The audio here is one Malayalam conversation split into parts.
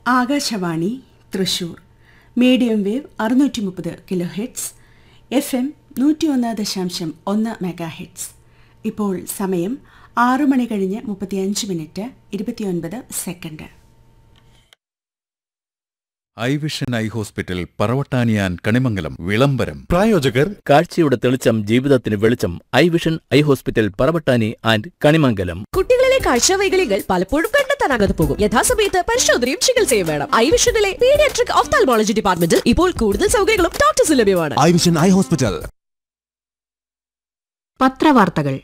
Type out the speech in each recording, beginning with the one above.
ആകാശവാണി തൃശൂർ മീഡിയം വേവ് അറുന്നൂറ്റി മുപ്പത് കിലോ ഹെഡ്സ് എഫ് എം നൂറ്റിയൊന്ന് ദശാംശം ഒന്ന് മെഗാ ഹെഡ്സ് ഇപ്പോൾ സമയം ആറു മണി കഴിഞ്ഞ് മുപ്പത്തിയഞ്ച് മിനിറ്റ് ഇരുപത്തിയൊൻപത് second eye vision eye hospital പറവട്ടാനിയാൻ കണിമംഗലം വിളംബരം പ്രായോജകർ കാഴ്ചയുടെ തെളിച്ചം ജീവിതത്തിന് വെളിച്ചം eye vision eye hospital Paravattani and Kanimangalam കുട്ടികളിലെ കാഴ്ചവൈകല്യങ്ങൾ പലപ്പോഴും കണ്ടെത്താനാകാതെ പോകും യഥാസമയത്ത് പരിശോധനയും ചികിത്സയും വേണം ഐ വിഷനിലെ പീഡിയാട്രിക് ഓഫ്താൽമോളജി ഡിപ്പാർട്ട്മെന്റിൽ ഇപ്പോൾ കൂടുതൽ സൗകര്യങ്ങളും ഡോക്ടേഴ്സ് ലഭ്യമാണ് ഐ വിഷൻ ഐ ഹോസ്പിറ്റൽ പത്രവാർത്തകൾ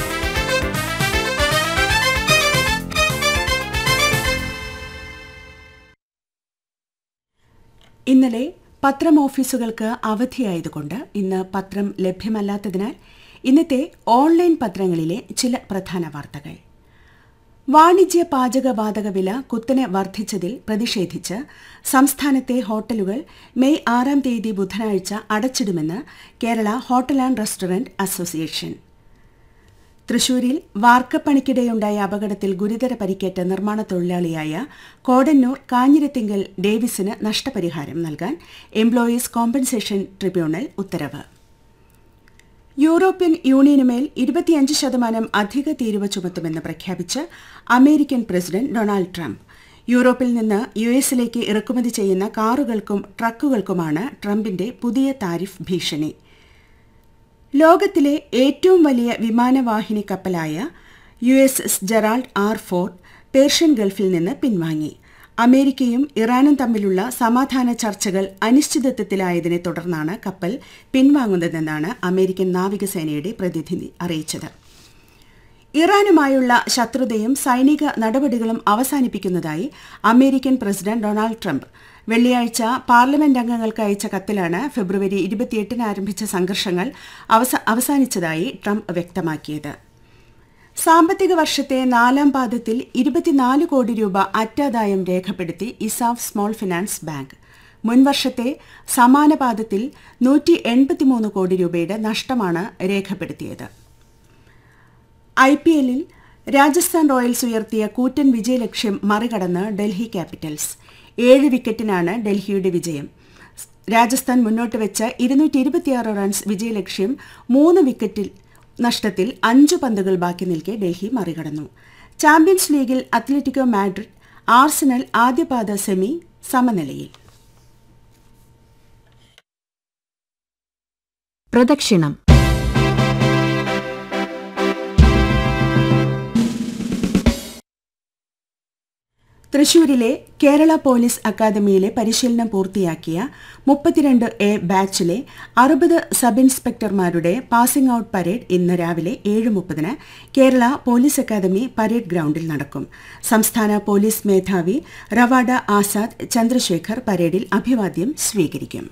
ഇന്നലെ പത്രം ഓഫീസുകൾക്ക് അവധിയായതുകൊണ്ട് ഇന്ന് പത്രം ലഭ്യമല്ലാത്തതിനാൽ ഇന്നത്തെ ഓൺലൈൻ പത്രങ്ങളിലെ ചില പ്രധാന വാർത്തകൾ വാണിജ്യ പാചകവാതക വില കുത്തനെ വർദ്ധിച്ചതിൽ പ്രതിഷേധിച്ച് സംസ്ഥാനത്തെ ഹോട്ടലുകൾ മെയ് ആറാം തീയതി ബുധനാഴ്ച അടച്ചിടുമെന്ന് Kerala hotel and restaurant association തൃശൂരിൽ വാർക്കപ്പണിക്കിടെയുണ്ടായ അപകടത്തിൽ ഗുരുതര പരിക്കേറ്റ നിർമ്മാണ തൊഴിലാളിയായ കോടന്നൂർ കാഞ്ഞിരത്തിങ്കൽ ഡേവിസിന് നഷ്ടപരിഹാരം നൽകാൻ എംപ്ലോയീസ് കോമ്പൻസേഷൻ ട്രിബ്യൂണൽ ഉത്തരവ് യൂറോപ്യൻ യൂണിയനുമേൽ ഇരുപത്തിയഞ്ച് ശതമാനം അധിക തീരുവ ചുമത്തുമെന്ന് പ്രഖ്യാപിച്ച് അമേരിക്കൻ പ്രസിഡന്റ് ഡൊണാൾഡ് ട്രംപ് യൂറോപ്പിൽ നിന്ന് യു എസിലേക്ക് ഇറക്കുമതി ചെയ്യുന്ന കാറുകൾക്കും ട്രക്കുകൾക്കുമാണ് ട്രംപിന്റെ പുതിയ താരിഫ് ഭീഷണി ലോകത്തിലെ ഏറ്റവും വലിയ വിമാനവാഹിനി കപ്പലായ U S S Gerald R Ford Persian ഗൾഫിൽ നിന്ന് പിൻവാങ്ങി അമേരിക്കയും ഇറാനും തമ്മിലുള്ള സമാധാന ചർച്ചകൾ അനിശ്ചിതത്വത്തിലായതിനെ തുടർന്നാണ് കപ്പൽ പിൻവാങ്ങുന്നതെന്നാണ് അമേരിക്കൻ നാവികസേനയുടെ പ്രതിനിധി അറിയിച്ചത് ഇറാനുമായുള്ള ശത്രുതയും സൈനിക നടപടികളും അവസാനിപ്പിക്കുന്നതായി അമേരിക്കൻ പ്രസിഡന്റ് ഡൊണാൾഡ് ട്രംപ് വെള്ളിയാഴ്ച പാർലമെന്റ് അംഗങ്ങൾക്ക് അയച്ച കത്തിലാണ് ഫെബ്രുവരി ഇരുപത്തിയെട്ടിന് ആരംഭിച്ച സംഘർഷങ്ങൾ അവസ- അവസാനിച്ചതായി ട്രംപ് വ്യക്തമാക്കിയത് സാമ്പത്തിക വർഷത്തെ നാലാം പാദത്തിൽ ഇരുപത്തിനാല് കോടി രൂപ അറ്റാദായം രേഖപ്പെടുത്തി ഇസാഫ് സ്മോൾ ഫിനാൻസ് ബാങ്ക് മുൻവർഷത്തെ സമാന പാദത്തിൽ നൂറ്റി എൺപത്തിമൂന്ന് കോടി രൂപയുടെ നഷ്ടമാണ് രേഖപ്പെടുത്തിയത് ഐ പി എല്ലിൽ രാജസ്ഥാൻ റോയൽസ് ഉയർത്തിയ കൂറ്റൻ വിജയലക്ഷ്യം മറികടന്ന് ഡൽഹി ക്യാപിറ്റൽസ് ഏഴ് വിക്കറ്റിനാണ് ഡൽഹിയുടെ വിജയം രാജസ്ഥാൻ മുന്നോട്ട് വെച്ച ഇരുന്നൂറ്റി ഇരുപത്തിയാറ് റൺസ് വിജയലക്ഷ്യം മൂന്ന് വിക്കറ്റിൽ നഷ്ടത്തിൽ അഞ്ചു പന്തുകൾ ബാക്കി നിൽക്കെ ഡൽഹി മറികടന്നു ചാമ്പ്യൻസ് ലീഗിൽ അത്ലറ്റിക്കോ മാഡ്രിഡ് ആർസനൽ ആദ്യപാദ സെമി സമനിലയിൽ പ്രദക്ഷിണം തൃശൂരിലെ കേരള പോലീസ് അക്കാദമിയിലെ പരിശീലനം പൂർത്തിയാക്കിയ മുപ്പത്തിരണ്ട് എ ബാച്ചിലെ അറുപത് സബ് ഇൻസ്പെക്ടർമാരുടെ പാസിംഗ് ഔട്ട് പരേഡ് ഇന്ന് രാവിലെ ഏഴ് മുപ്പതിന് കേരള പോലീസ് അക്കാദമി പരേഡ് ഗ്രൗണ്ടിൽ നടക്കും സംസ്ഥാന പോലീസ് മേധാവി റവാഡ ആസാദ് ചന്ദ്രശേഖർ പരേഡിൽ അഭിവാദ്യം സ്വീകരിക്കും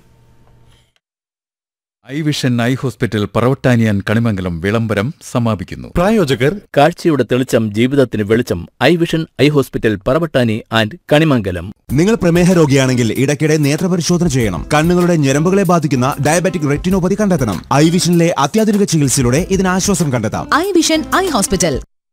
ഐ വിഷൻ ഐ ഹോസ്പിറ്റൽ പറവട്ടാനിയാൻ കണിമംഗലം വിളംബരം സമാപിക്കുന്നു പ്രായോജകർ കാഴ്ചയുടെ തെളിച്ചം ജീവിതത്തിന് വെളിച്ചം eye vision eye hospital Paravattani and Kanimangalam നിങ്ങൾ പ്രമേഹ രോഗിയാണെങ്കിൽ ഇടയ്ക്കിടെ നേത്രപരിശോധന ചെയ്യണം കണ്ണുകളുടെ ഞരമ്പുകളെ ബാധിക്കുന്ന ഡയബറ്റിക് റെറ്റിനോപ്പതി കണ്ടെത്തണം ഐ വിഷനിലെ അത്യാധുനിക ചികിത്സയിലൂടെ ഇതിന് ആശ്വാസം കണ്ടെത്താം eye vision eye hospital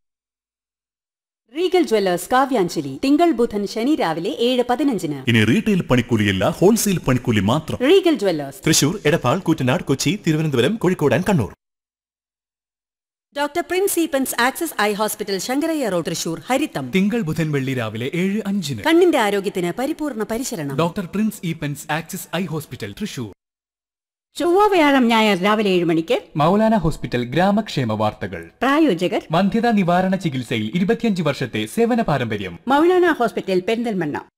Regal jewellers Kavyanjali തിങ്കൾ ബുധൻ ശനി രാവിലെ ഏഴ് പതിനഞ്ചിന് ഇനി റീറ്റെയിൽ പണിക്കൂലിയല്ല ഹോൾസെയിൽ പണിക്കൂലി മാത്രം Regal jewellers Thrissur Edappal Koottanad Kochi Thiruvananthapuram Kozhikode and Kannur doctor Prince Eappen's access eye hospital Sankaraiya road Thrissur ഹരിത്തം തിങ്കൾ ബുധൻ വെള്ളി രാവിലെ ഏഴ് അഞ്ചിന് കണ്ണിന്റെ ആരോഗ്യത്തിന് പരിപൂർണ പരിശരണം doctor Prince Eappen's axis eye hospital Thrissur ചൊവ്വ വ്യാഴം ഞായർ രാവിലെ ഏഴ് മണിക്ക് മൗലാന ഹോസ്പിറ്റൽ ഗ്രാമക്ഷേമ വാർത്തകൾ പ്രായോജകർ വന്ധ്യതാ നിവാരണ ചികിത്സയിൽ ഇരുപത്തിയഞ്ച് വർഷത്തെ സേവന പാരമ്പര്യം മൗലാന ഹോസ്പിറ്റൽ പെരിന്തൽമണ്ണ